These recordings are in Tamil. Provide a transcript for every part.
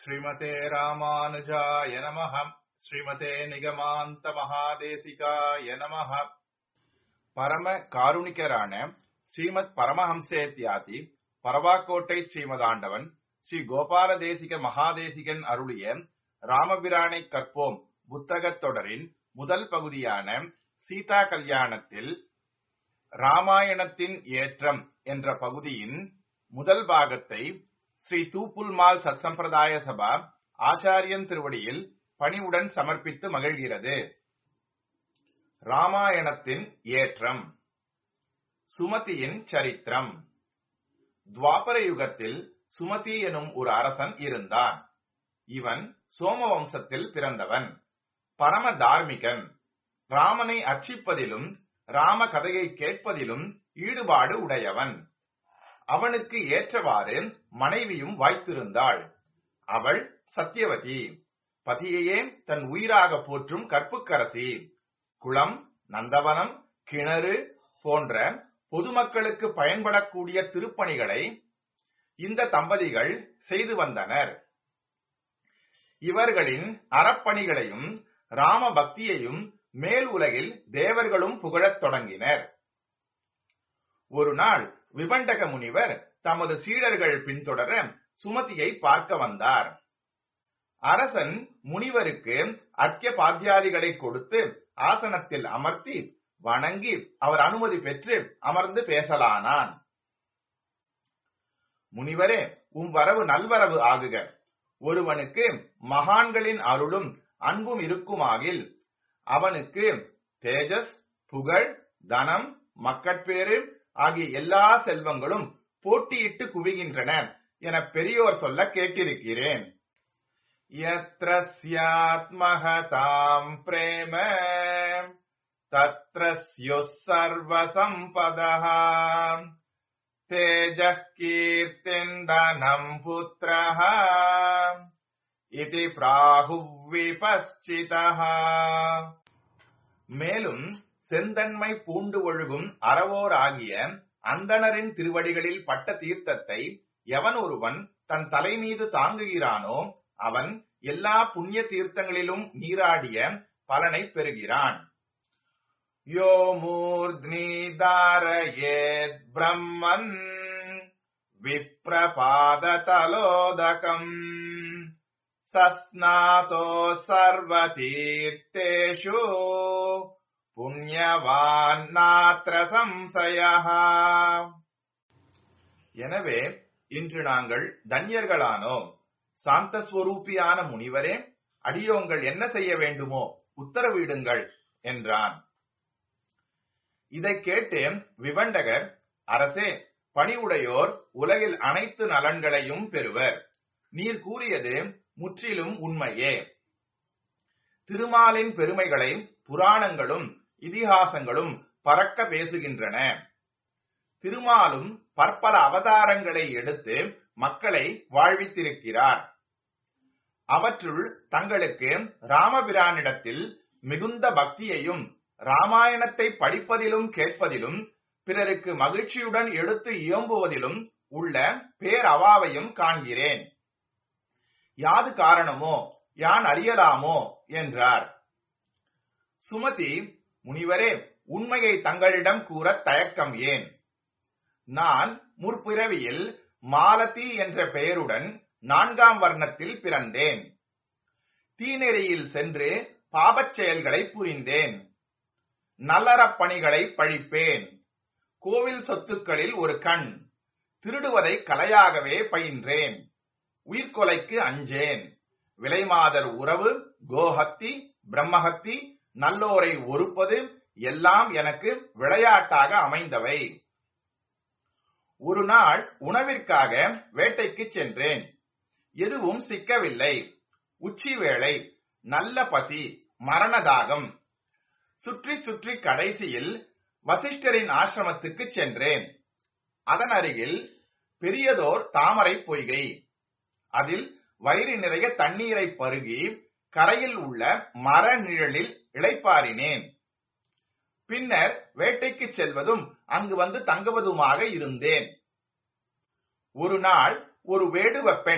ஸ்ரீமதே ராமானுஜாய நமः ஸ்ரீமதே நிகமாந்த மகாதேசிகாய நமः பரம காருணிகரான ஸ்ரீமத் பரமஹம்சேத்யாதி பரவாக்கோட்டை ஸ்ரீமதாண்டவன் ஸ்ரீ கோபால தேசிக மகாதேசிகன் அருளிய ராமபிரானை கற்போம் புத்தகத் தொடரின் முதல் பகுதியான சீதா கல்யாணத்தில் ராமாயணத்தின் ஏற்றம் என்ற பகுதியின் முதல் பாகத்தை ஸ்ரீ தூப்புல்மால் சத்சம்பிரதாய சபா ஆச்சாரியன் திருவடியில் பணிவுடன் சமர்ப்பித்து மகிழ்கிறது ராமாயணத்தின் ஏற்றம் சுமதியின் சரித்திரம் துவாபர யுகத்தில் சுமதி எனும் ஒரு அரசன் இருந்தான் இவன் சோம வம்சத்தில் பிறந்தவன் பரம தார்மிகன் ராமனை அர்ச்சிப்பதிலும் ராம கதையை கேட்பதிலும் ஈடுபாடு உடையவன் அவனுக்கு ஏற்றவாறு மனைவியும் வாய்த்திருந்தாள் அவள் சத்தியவதி பதியையே தன் உயிராக போற்றும் கற்புக்கரசி குளம் நந்தவனம் கிணறு போன்ற பொதுமக்களுக்கு பயன்படக்கூடிய திருப்பணிகளை இந்த தம்பதிகள் செய்து வந்தனர் இவர்களின் அறப்பணிகளையும் ராம பக்தியையும் மேல் உலகில் தேவர்களும் புகழத் தொடங்கினர் ஒரு நாள் விபண்டக முனிவர் தமது சீடர்கள் பின்தொடர சுமதியை பார்க்க வந்தார் அரசன் முனிவருக்கு அர்க்கிய பாத்தியாதிகளை கொடுத்து ஆசனத்தில் அமர்த்தி வணங்கி அவர் அனுமதி பெற்று அமர்ந்து பேசலானான் முனிவரே உம் வரவு நல்வரவு ஆகுக ஒருவனுக்கு மகான்களின் அருளும் அன்பும் இருக்குமாகில் அவனுக்கு தேஜஸ் புகழ் தனம் மக்கட்பேறு ஆகிய எல்லா செல்வங்களும் போட்டியிட்டு குவிகின்றன என பெரியோர் சொல்ல கேட்டிருக்கிறேன் यत्र स्यात् महताम् प्रेम तत्र स्युः सर्वसम्पदः तेजः कीर्तिन्दनम् पुत्रः इति प्राहुविपश्चितः மேலும் செந்தன்மை பூண்டு ஒழுகும் அறவோர் ஆகிய அந்தணரின் திருவடிகளில் பட்ட தீர்த்தத்தை எவன் ஒருவன் தன் தலை மீது தாங்குகிறானோ அவன் எல்லா புண்ணிய தீர்த்தங்களிலும் நீராடிய பலனை பெறுகிறான் யோ மூர்த்னி தாரயேத் பிரம்மன் விப்ரபாததலோதகம் சஸ்நாதோ சர்வதீர்த்தேஷு புண்ணியவான் நாத்திர சம்சயः எனவே இன்று நாங்கள் தன்யர்களானோம் சாந்த ஸ்வரூபியான முனிவரே அடியோங்கள் என்ன செய்ய வேண்டுமோ உத்தரவிடுங்கள் என்றான் இதை கேட்டு விவண்டகர் அரசே பணிவுடையோர் உலகில் அனைத்து நலன்களையும் பெறுவர் நீர் கூறியது முற்றிலும் உண்மையே திருமாலின் பெருமைகளை புராணங்களும் இதிகாசங்களும் பறக்க பேசுகின்றன திருமாலும் பற்பல அவதாரங்களை எடுத்து மக்களை வாழ்வித்திருக்கிறார் அவற்றுள் தங்களுக்கு ராமபிரானிடத்தில் மிகுந்த பக்தியையும் ராமாயணத்தை படிப்பதிலும் கேட்பதிலும் பிறருக்கு மகிழ்ச்சியுடன் எடுத்து இயம்புவதிலும் உள்ள பேரவாவையும் காண்கிறேன் யாது காரணமோ யான் அறியலாமோ என்றார் சுமதி முனிவரே உண்மையை தங்களிடம் கூற தயக்கம் ஏன் நான் முற்பிறவியில் மாலதி என்ற பெயருடன் நான்காம் வர்ணத்தில் பிறந்தேன் தீநெறியில் சென்று பாபச் செயல்களை புரிந்தேன் நல்லறப் பணிகளை பழிப்பேன் கோவில் சொத்துக்களில் ஒரு கண் திருடுவதை கலையாகவே பயின்றேன் உயிர்கொலைக்கு அஞ்சேன் விலைமாதர் உறவு கோஹத்தி பிரம்மஹத்தி நல்லோரை ஒருப்பது எல்லாம் எனக்கு விளையாட்டாக அமைந்தவை ஒரு நாள் உணவிற்காக வேட்டைக்கு சென்றேன் எதுவும் சிக்கவில்லை உச்சி வேளை நல்ல பசி மரணதாகம் சுற்றி சுற்றி கடைசியில் வசிஷ்டரின் ஆசிரமத்துக்கு சென்றேன் அதன் அருகில் பெரியதோர் தாமரை பொய்கை அதில் வயிறு நிறைய தண்ணீரை பருகி கரையில் உள்ள மர நிழலில் இளைப்பாறினேன் பின்னர் வேட்டைக்கு செல்வதும் அங்கு வந்து தங்குவதுமாக இருந்தேன் ஒரு நாள் ஒரு வேடுவ பெண்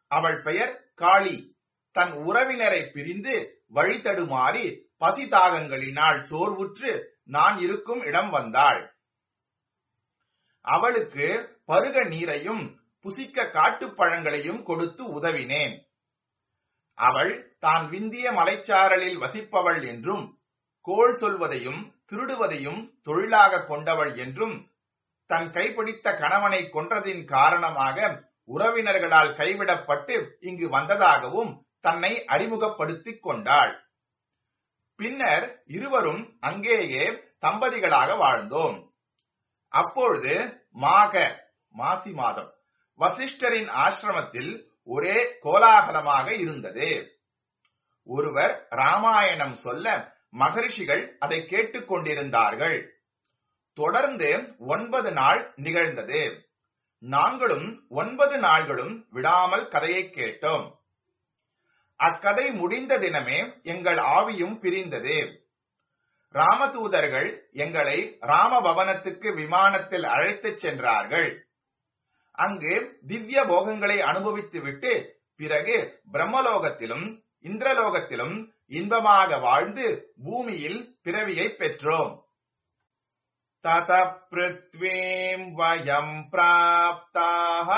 அவள் பெயர் காளி தன் உறவினரை பிரிந்து வழி தடுமாறி பசி தாகங்களினால் சோர்வுற்று நான் இருக்கும் இடம் வந்தாள் அவளுக்கு பருக நீரையும் புசிக்க காட்டுப் பழங்களையும் கொடுத்து உதவினேன் அவள் தான் விந்திய மலைச்சாரலில் வசிப்பவள் என்றும் கோள் சொல்வதையும் திருடுவதையும் தொழிலாக கொண்டவள் என்றும் தன் கைப்பிடித்த கணவனை கொன்றதின் காரணமாக உறவினர்களால் கைவிடப்பட்டு இங்கு வந்ததாகவும் தன்னை அறிமுகப்படுத்திக் கொண்டாள் பின்னர் இருவரும் அங்கேயே தம்பதிகளாக வாழ்ந்தோம் அப்பொழுது மாக மாசி மாதம் வசிஷ்டரின் ஆசிரமத்தில் ஒரே கோலாகலமாக இருந்தது ஒருவர் ராமாயணம் சொல்ல மகரிஷிகள் அதை கேட்டுக் கொண்டிருந்தார்கள் தொடர்ந்து ஒன்பது நாள் நிகழ்ந்தது நாங்களும் ஒன்பது நாள்களும் விடாமல் கதையை கேட்டோம் அக்கதை முடிந்த தினமே எங்கள் ஆவியும் பிரிந்தது ராமதூதர்கள் எங்களை ராமபவனத்துக்கு விமானத்தில் அழைத்துச் சென்றார்கள் அங்கு திவ்ய போகங்களை அனுபவித்துவிட்டு பிறகு பிரம்மலோகத்திலும் இந்திரலோகத்திலும் இன்பமாக வாழ்ந்து பூமியில் பிறவியை பெற்றோம் தத பிருத்வீம் வயம் பிராப்தாக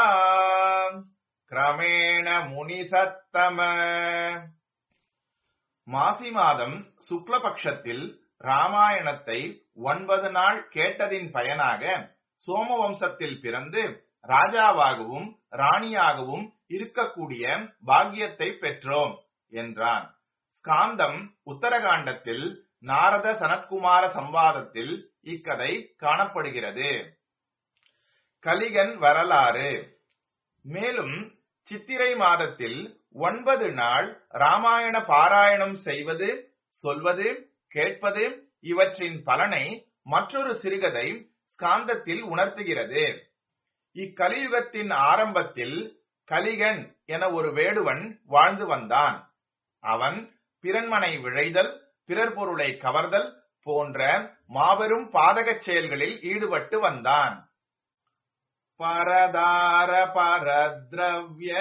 கிரமேண முனிசத்தம மாசி மாதம் சுக்லபக்ஷத்தில் ராமாயணத்தை ஒன்பது நாள் கேட்டதின் பயனாக சோமவம்சத்தில் பிறந்து ராஜாவாகவும் ராணியாகவும் இருக்கக்கூடிய பாக்கியத்தை பெற்றோம் என்றான் ஸ்காந்தம் உத்தரகாண்டத்தில் நாரத சனத்குமார சம்வாதத்தில் இக்கதை காணப்படுகிறது கலிகன் வரலாறு மேலும் சித்திரை மாதத்தில் ஒன்பது நாள் ராமாயண பாராயணம் செய்வது சொல்வது கேட்பது இவற்றின் பலனை மற்றொரு சிறுகதை ஸ்காந்தத்தில் உணர்த்துகிறது இக்கலியுகத்தின் ஆரம்பத்தில் கலிகன் என ஒரு வேடுவன் வாழ்ந்து வந்தான் அவன் பிறன்மனை விழைதல் பிறர் பொருளை கவர்தல் போன்ற மாபெரும் பாதகச் செயல்களில் ஈடுபட்டு வந்தான் பரதார பரத்ரவ்ய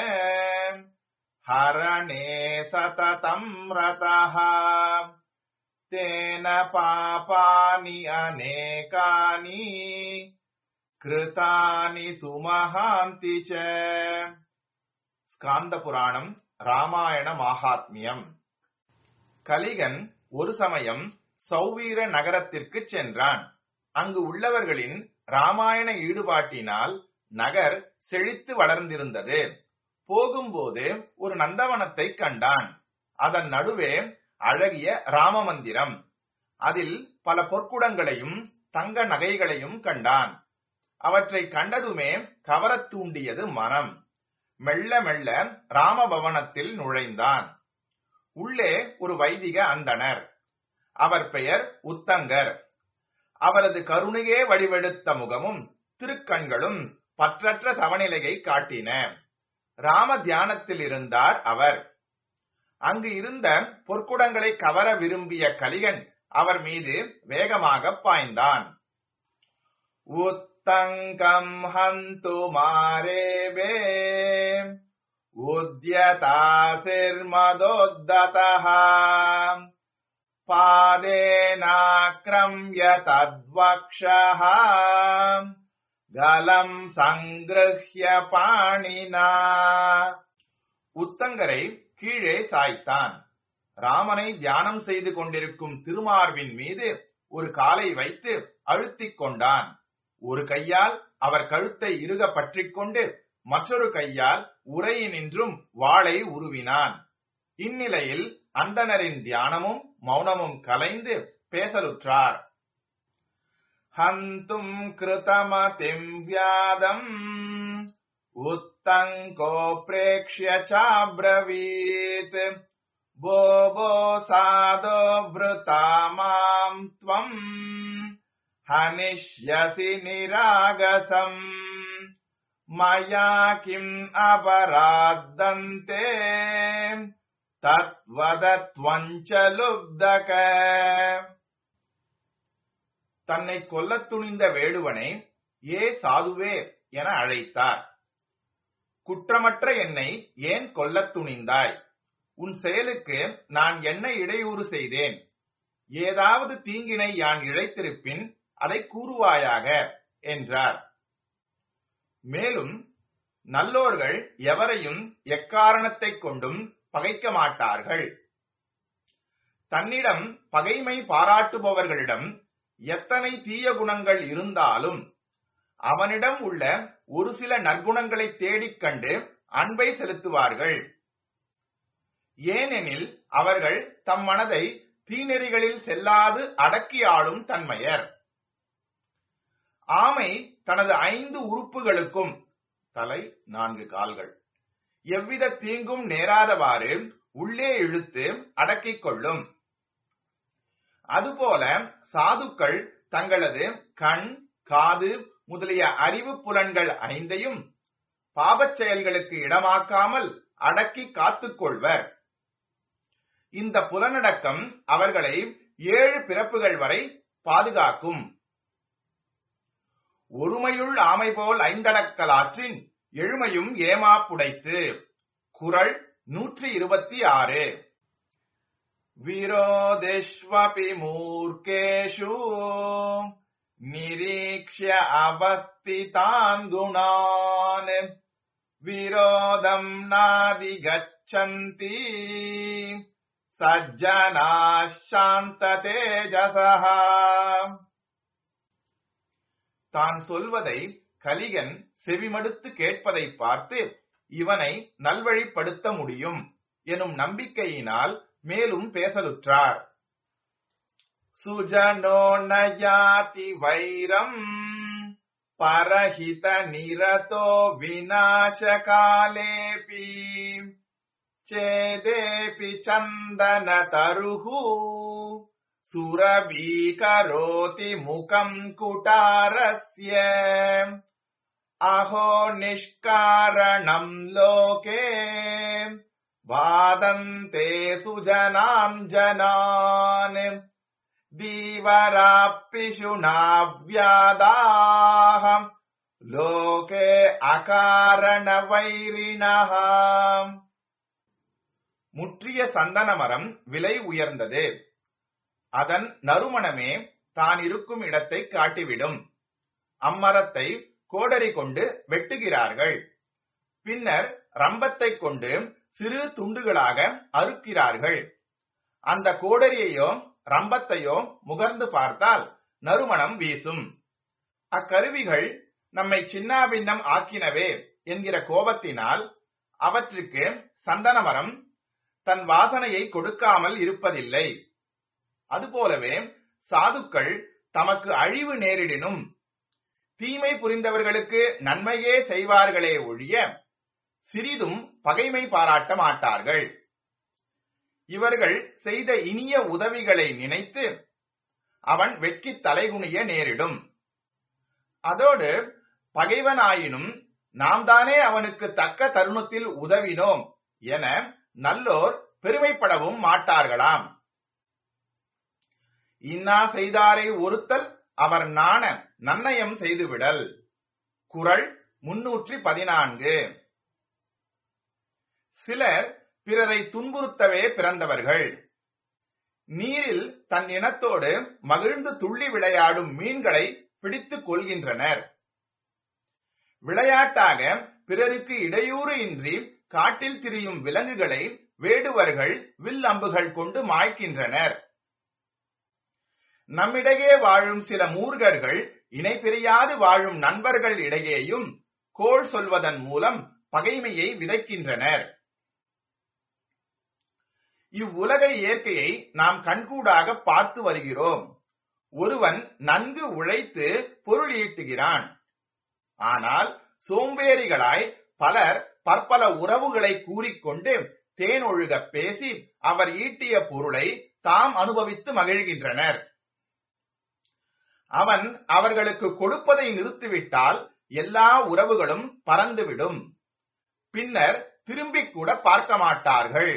ஹரணே சததம் ரதः தேன பாபானி அநேகானி கிருதானி சுமஹாந்தி ச ஸ்காந்த புராணம் ராமாயண மாகாத்மியம் கலிகன் ஒரு சமயம் சௌவீர நகரத்திற்கு சென்றான் அங்கு உள்ளவர்களின் ராமாயண ஈடுபாட்டினால் நகர் செழித்து வளர்ந்திருந்தது போகும்போது ஒரு நந்தவனத்தை கண்டான் அதன் நடுவே அழகிய ராம மந்திரம் அதில் பல பொற்குடங்களையும் தங்க நகைகளையும் கண்டான் அவற்றை கண்டதுமே கவரத் தூண்டியது மனம் மெல்ல மெல்ல ராமபவனத்தில் நுழைந்தான் உள்ளே ஒரு வைதிக அந்தணர் அவர் பெயர் உத்தங்கர் அவரது கருணையே வடிவெடுத்த முகமும் திருக்கண்களும் பற்றற்ற தவநிலையை காட்டின ராம தியானத்தில் இருந்தார் அவர் அங்கு இருந்த பொற்குடங்களை கவர விரும்பிய கலிகன் அவர் மீது வேகமாக பாய்ந்தான் உத்தங்கம் ஹந்து மாரேபே உத்யதாசிர்மதோத்ததः பாதேனாக்ரம்ய தத்வக்ஷः கலம் சங்கிருஹ்ய பாணினா உத்தங்கரை கீழே சாய்த்தான் ராமனை தியானம் செய்து கொண்டிருக்கும் திருமார்பின் மீது ஒரு காலை வைத்து அழுத்திக் கொண்டான் ஒரு கையால் அவர் கழுத்தை இறுக பற்றிக் கொண்டு மற்றொரு கையால் உரையினின்றும் வாளை உருவினான் இந்நிலையில் அந்தணரின் தியானமும் மௌனமும் கலைந்து பேசலுற்றார் ஹந்தும் கிருதமதிம் வியாதம் உத்தங்கோ பிரேக்ஷ்ய சாப்ரவீத் போபோ சாதோ பிருதா மாம் त्वम् हनिष्यसि निरागसम् मया किम् अपराद्धन्ते தத்வதத்வஞ்ச லுப்தக தன்னை கொல்லத் துணிந்த வேடுவனை ஏ சாதுவே என அழைத்தார் குற்றமற்ற என்னை ஏன் கொல்லத் துணிந்தாய் உன் செயலுக்கு நான் என்ன இடையூறு செய்தேன் ஏதாவது தீங்கினை யான் இழைத்திருப்பின் அதை கூறுவாயாக என்றார் மேலும் நல்லோர்கள் எவரையும் எக்காரணத்தைக் கொண்டும் பகைக்க மாட்டார்கள் தன்னிடம் பகைமை பாராட்டுபவர்களிடம் எத்தனை தீய குணங்கள் இருந்தாலும் அவனிடம் உள்ள ஒரு சில நற்குணங்களை தேடிக் கண்டு அன்பை செலுத்துவார்கள் ஏனெனில் அவர்கள் தம் மனதை தீநெறிகளில் செல்லாது அடக்கி ஆளும் தன்மையர் ஆமை தனது ஐந்து உறுப்புகளுக்கும் தலை நான்கு கால்கள் எவ்வித தீங்கும் நேராதவாறு உள்ளே இழுத்து அடக்கிக் கொள்ளும் அதுபோல சாதுக்கள் தங்களது கண் காது முதலிய அறிவு புலன்கள் ஐந்தையும் பாபச் செயல்களுக்கு இடமாக்காமல் அடக்கி காத்துக் கொள்வர் இந்த புலனடக்கம் அவர்களை ஏழு பிறப்புகள் வரை பாதுகாக்கும் ஒருமையுள் ஆமை போல் ஐந்தடக்கலாற்றின் எழுமையும் ஏமா புடைத்து குரல் நூற்றி இருபத்தி ஆறு விரோதேஷ்வபி மூர்க்கேஷு நிரீக்ஷ்ய அவஸ்திதான் குணான் விரோதம் நாதி கச்சந்தி சஜ்ஜனா சாந்த தேஜசா தான் சொல்வதை கலிகன் செவிமடுத்து கேட்பதை பார்த்து இவனை நல்வழிப்படுத்த முடியும் எனும் நம்பிக்கையினால் மேலும் பேசலுற்றார் சுஜனோ நயாதி வைரம் பரஹித நிரதோ விநாசகாலேபி சேதேபி சந்தன தருஹு சுரபீகரோதி முகம் குட்டாரஸ்ய அஹோ நிஷ்காரணம் லோகே வாதந்தே சுஜனாம் ஜனான் தீவராப்பிஷு நாவ்யாதாஹம் லோகே அகாரண வைரிணஹ முற்றிய சந்தன மரம் விலை உயர்ந்தது அதன் நறுமணமே தான் இருக்கும் இடத்தை காட்டிவிடும் அம்மரத்தை கோடரி கொண்டு வெட்டுகிறார்கள் பின்னர் ரம்பத்தை கொண்டு சிறு துண்டுகளாக அறுக்கிறார்கள் அந்த கோடரியையோ ரம்பத்தையோ முகர்ந்து பார்த்தால் நறுமணம் வீசும் அக்கருவிகள் நம்மை சின்னாபின்னம் ஆக்கினவே என்கிற கோபத்தினால் அவற்றுக்கு சந்தன மரம் தன் வாசனையை கொடுக்காமல் இருப்பதில்லை அதுபோலவே சாதுக்கள் தமக்கு அழிவு நேரிடினும் தீமை புரிந்தவர்களுக்கு நன்மையே செய்வார்களே ஒழிய சிறிதும் பகைமை பாராட்ட மாட்டார்கள் இவர்கள் செய்த இனிய உதவிகளை நினைத்து அவன் வெட்கி தலைகுனிய நேரிடும் அதோடு பகைவனாயினும் நாம் தானே அவனுக்கு தக்க தருணத்தில் உதவினோம் என நல்லோர் பெருமைப்படவும் மாட்டார்களாம் இன்னா செய்தாரை ஒருத்தல் அவர் நாண நன்னயம் செய்துவிடல் குரல் முன்னூற்றி பதினான்கு சிலர் பிறரை துன்புறுத்தவே பிறந்தவர்கள் நீரில் தன் இனத்தோடு மகிழ்ந்து துள்ளி விளையாடும் மீன்களை பிடித்துக் கொள்கின்றனர் விளையாட்டாக பிறருக்கு இடையூறு இன்றி காட்டில் திரியும் விலங்குகளை வேடுவர்கள் வில் அம்புகள் கொண்டு மாய்க்கின்றனர் நம்மிடையே வாழும் சில மூர்கர்கள் இணை பிரியாது வாழும் நண்பர்கள் இடையேயும் கோள் சொல்வதன் மூலம் பகைமையை விதைக்கின்றனர் இவ்வுலக இயற்கையை நாம் கண்கூடாக பார்த்து வருகிறோம் ஒருவன் நன்கு உழைத்து பொருள் ஈட்டுகிறான் ஆனால் சோம்பேறிகளாய் பலர் பற்பல உறவுகளை கூறிக்கொண்டு தேன் ஒழுக பேசி அவர் ஈட்டிய பொருளை தாம் அனுபவித்து மகிழ்கின்றனர் அவன் அவர்களுக்கு கொடுப்பதை நிறுத்திவிட்டால் எல்லா உறவுகளும் பறந்துவிடும் பின்னர் திரும்பிக் கூட பார்க்க மாட்டார்கள்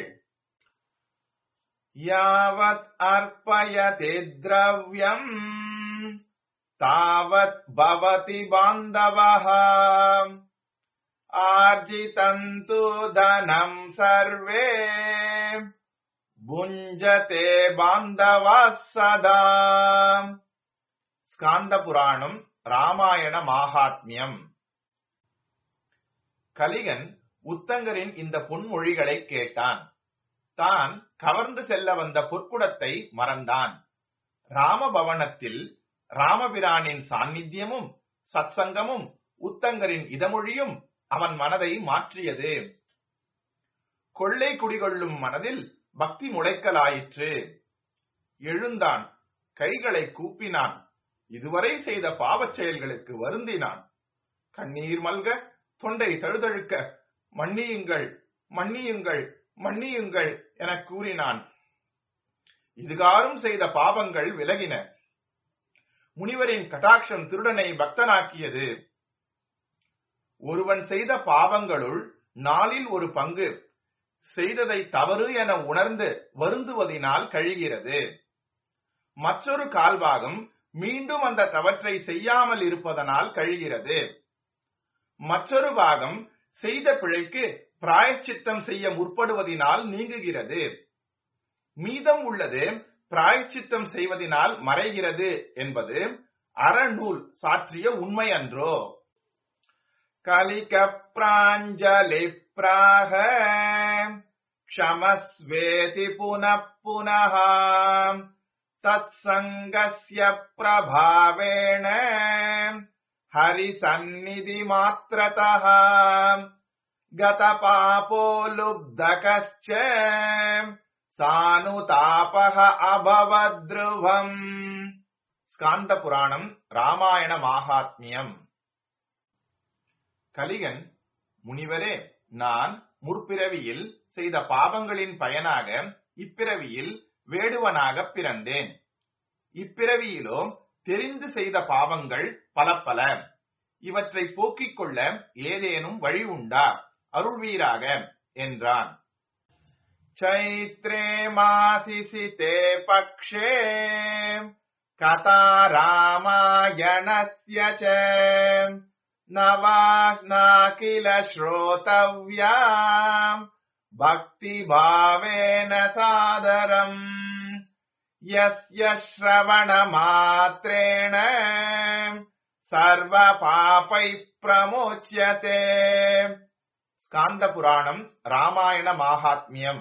யாவத் அர்ப்பயதே திரவியம் தாவத் பவதி பாந்தவः आर्जितन्तु धनम् सर्वे भुञ्जते बान्धवः सदा ஸ்காந்த புராணம் ராமாயண மாகாத்மியம் கலிகன் உத்தங்கரின் இந்த பொன்மொழிகளை கேட்டான் தான் கவர்ந்து செல்ல வந்த பொற்குடத்தை மறந்தான் ராமபவனத்தில் ராமபிரானின் சாநித்தியமும் சத்சங்கமும் உத்தங்கரின் இதமொழியும் அவன் மனதை மாற்றியது கொள்ளை குடிகொள்ளும் மனதில் பக்தி முளைக்கலாயிற்று எழுந்தான் கைகளை கூப்பினான் இதுவரை செய்த பாவச் செயல்களுக்கு வருந்தினான் கண்ணீர் மல்க தொண்டை தழுதழுக்க மன்னியுங்கள் மன்னியுங்கள் மன்னியுங்கள் என கூறினான் இதுகாரும் செய்த பாவங்கள் விலகின முனிவரின் கட்டாட்சம் திருடனை பக்தனாக்கியது ஒருவன் செய்த பாவங்களுள் நாளில் ஒரு பங்கு செய்ததை தவறு என உணர்ந்து வருந்துவதினால் கழிகிறது மற்றொரு கால்பாகம் மீண்டும் அந்த தவற்றை செய்யாமல் இருப்பதனால் கழிகிறது மற்றொரு பாகம் செய்த பிழைக்கு பிராயச்சித்தம் செய்ய முற்படுவதினால் நீங்குகிறது மீதம் உள்ளது பிராயச்சித்தம் செய்வதனால் மறைகிறது என்பது அறநூல் சாற்றிய உண்மை அன்றோ கலிக பிராஞ்சலி பிராக க்ஷமஸ்வேதி புனః புனः तत्सङ्गस्य प्रभावेण हरिसन्निधिमात्रतः गतपापो लुब्धकश्च सानुतापः अभवद्रुवम् ஸ்காந்த புராணம் ராமாயண மாகாத்மியம் கலிகன் முனிவரே நான் முற்பிறவியில் செய்த பாவங்களின் பயனாக இப்பிறவியில் வேடுவனாக பிறந்தேன் இப்பிறவியிலோ தெரிந்து செய்த பாவங்கள் பல பல இவற்றை போக்கிக் கொள்ள ஏதேனும் வழி உண்டா அருள்வீராக என்றான் चैत्रे मासिसिते पक्षे कथा रामायणस्य च नवाह्ना किल श्रोतव्या भक्तिभावेन सादरम् यस्य श्रवणमात्रेण सर्वपापैः प्रमुच्यते ஸ்காந்தபுராணம் ராமாயண மாகாத்மியம்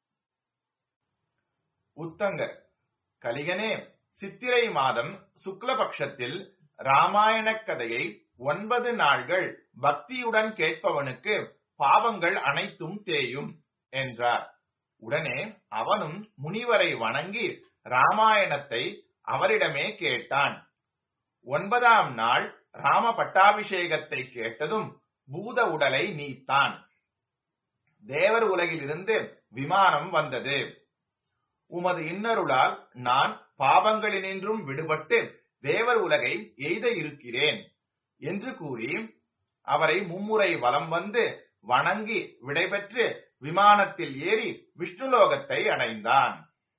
உத்தங்கர் கலிகனே சித்திரை மாதம் சுக்லபக்ஷத்தில் ராமாயண கதையை ஒன்பது நாள்கள் பக்தியுடன் கேட்பவனுக்கு பாவங்கள் அனைத்தும் தேயும் என்றார் உடனே அவனும் முனிவரை வணங்கி ராமாயணத்தை அவரிடமே கேட்டான் ஒன்பதாம் நாள் ராம பட்டாபிஷேகத்தை கேட்டதும் பூத உடலை நீத்தான் தேவர் உலகிலிருந்து விமானம் வந்தது உமது இன்னருளால் நான் பாவங்களினின்றும் விடுபட்டு தேவர் உலகை எய்த இருக்கிறேன் என்று கூறி அவரை மும்முறை வலம் வந்து வணங்கி விடைபெற்று விமானத்தில் ஏறி விஷ்ணுலோகத்தை அடைந்தான்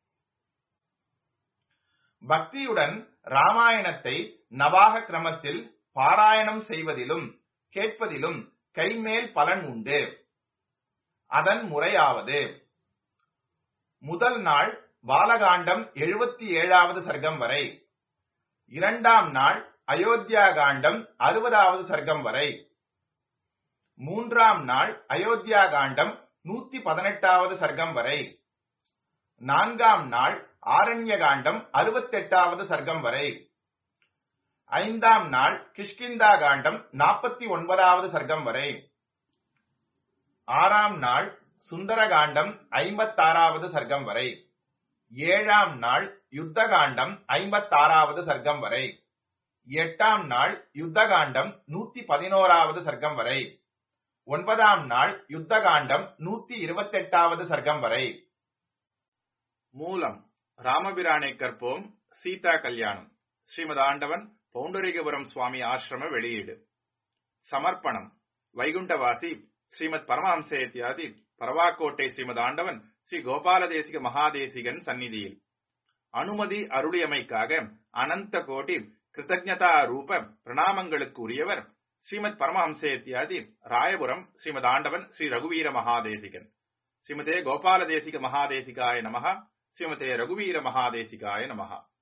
பக்தியுடன் ராமாயணத்தை நவாக கிரமத்தில் பாராயணம் செய்வதிலும் கேட்பதிலும் கைமேல் பலன் உண்டு அதன் முறையாவது முதல் நாள் பாலகாண்டம் எழுபத்தி ஏழாவது சர்க்கம் வரை இரண்டாம் நாள் அயோத்தியா காண்டம் அறுபதாவது சர்க்கம் வரை மூன்றாம் நாள் அயோத்தியா காண்டம் நூத்தி பதினெட்டாவது சர்க்கம் வரை நான்காம் நாள் ஆரண்ய காண்டம் அறுபத்தெட்டாவது சர்க்கம் வரை ஐந்தாம் நாள் கிஷ்கிந்தா காண்டம் நாற்பத்தி ஒன்பதாவது சர்க்கம் வரை ஆறாம் நாள் சுந்தர காண்டம் ஐம்பத்தாறாவது சர்க்கம் வரை ஏழாம் நாள் யுத்த காண்டம் ஐம்பத்தாறாவது சர்க்கம் வரை எட்டாம் நாள் யுத்த காண்டம் நூத்தி பதினோராவது சர்க்கம் வரை ஒன்பதாம் நாள் யுத்த காண்டம் நூத்தி இருபத்தெட்டாவது சர்க்கம் வரை மூலம் ராமபிரானை கற்போம் சீதா கல்யாணம் ஸ்ரீமத் ஆண்டவன் பௌண்டரிகபுரம் சுவாமி ஆசிரம வெளியீடு சமர்ப்பணம் வைகுண்டவாசி ஸ்ரீமத் பரமஹம்சேத்யாதி பரவாக்கோட்டை ஸ்ரீமத் ஆண்டவன் ஸ்ரீ கோபாலதேசிக மகாதேசிகன் சந்நிதியில் அனுமதி அருளியமைக்காக அனந்த கோட்டி கிருத்தஜதா ரூப பிரணாமங்களுக்கு உரியவர் ஸ்ரீமத் பரமஹம்சேத்யாதி ராயபுரம் ஸ்ரீமத் ஆண்டவன் ஸ்ரீ ரகுவீர மகாதேசிகன் ஸ்ரீமதே கோபால தேசிக மகாதேசிகாய நமஹ ஸ்ரீமதே ரகுவீர மகாதேசிகாய நமஹா